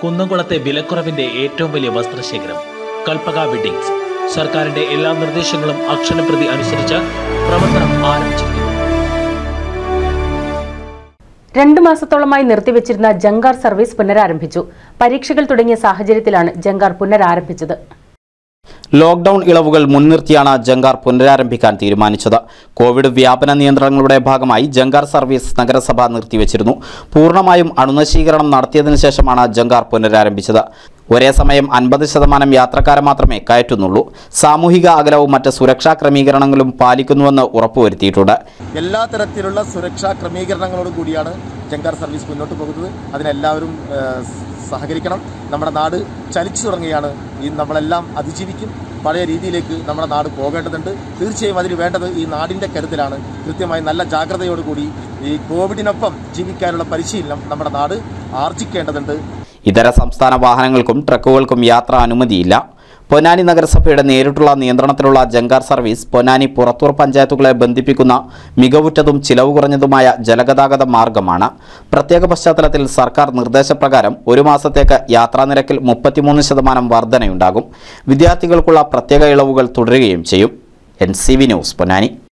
കുന്നംകുളത്തെ വിലക്കുറവിന്റെ ഏറ്റവും വലിയ വസ്ത്രശേഖരം കൽപ്പക വെഡിങ്സ് സർക്കാരിന്റെ എല്ലാ നിർദ്ദേശങ്ങളും അക്ഷരപ്രതി അനുസരിച്ച് പ്രവർത്തനം ആരംഭിച്ചിരിക്കുന്നു രണ്ടു മാസത്തോളമായി നിർത്തിവെച്ചിരുന്ന ജങ്കാർ സർവീസ് പുനരാരംഭിച്ചു പരീക്ഷകൾ തുടങ്ങിയ സാഹചര്യത്തിലാണ് ജങ്കാർ പുനരാരംഭിച്ചത് ലോക്ഡൌൺ ഇളവുകൾ മുൻനിർത്തിയാണ് ജങ്കാർ പുനരാരംഭിക്കാൻ തീരുമാനിച്ചത് കോവിഡ് വ്യാപന നിയന്ത്രണങ്ങളുടെ ഭാഗമായി ജങ്കാർ സർവീസ് നഗരസഭ നിർത്തിവച്ചിരുന്നു പൂർണ്ണമായും അണുനശീകരണം നടത്തിയതിനു ശേഷമാണ് ജങ്കാർ പുനരാരംഭിച്ചത് ഒരേ സമയം അൻപത് ശതമാനം യാത്രക്കാരെ മാത്രമേ കയറ്റുന്നുള്ളൂ സാമൂഹിക അകലവും മറ്റ് സുരക്ഷാ ക്രമീകരണങ്ങളും പാലിക്കുന്നുവെന്ന് ഉറപ്പുവരുത്തിയിട്ടുണ്ട് എല്ലാ തരത്തിലുള്ള സുരക്ഷാ ക്രമീകരണങ്ങളോട് കൂടിയാണ് ജങ്കാർ സർവീസ് മുന്നോട്ട് പോകുന്നത് അതിനെല്ലാവരും ഏഹ്, സഹകരിക്കണം നമ്മുടെ നാട് ചലിച്ചു തുടങ്ങുകയാണ് ഈ നമ്മളെല്ലാം അതിജീവിക്കും പഴയ രീതിയിലേക്ക് നമ്മുടെ നാട് പോകേണ്ടതുണ്ട് തീർച്ചയായും അതിന് വേണ്ടത് ഈ നാടിൻ്റെ കരുതലാണ് കൃത്യമായി നല്ല ജാഗ്രതയോടുകൂടി ഈ കോവിഡിനൊപ്പം ജീവിക്കാനുള്ള പരിശീലനം നമ്മുടെ നാട് ആർജിക്കേണ്ടതുണ്ട് ഇതര സംസ്ഥാന വാഹനങ്ങൾക്കും ട്രക്കുകൾക്കും യാത്രാ അനുമതിയില്ല പൊന്നാനി നഗരസഭയുടെ നേരിട്ടുള്ള നിയന്ത്രണത്തിലുള്ള ജങ്കാർ സർവീസ് പൊന്നാനി പുറത്തൂർ പഞ്ചായത്തുകളെ ബന്ധിപ്പിക്കുന്ന മികവുറ്റതും ചിലവ് കുറഞ്ഞതുമായ ജലഗതാഗത മാർഗമാണ് പ്രത്യേക പശ്ചാത്തലത്തിൽ സർക്കാർ നിർദ്ദേശപ്രകാരം ഒരു മാസത്തേക്ക് യാത്രാനിരക്കിൽ മുപ്പത്തിമൂന്ന് ശതമാനം വർധനയുണ്ടാകും വിദ്യാർത്ഥികൾക്കുള്ള പ്രത്യേക ഇളവുകൾ തുടരുകയും ചെയ്യും N C V news Ponnani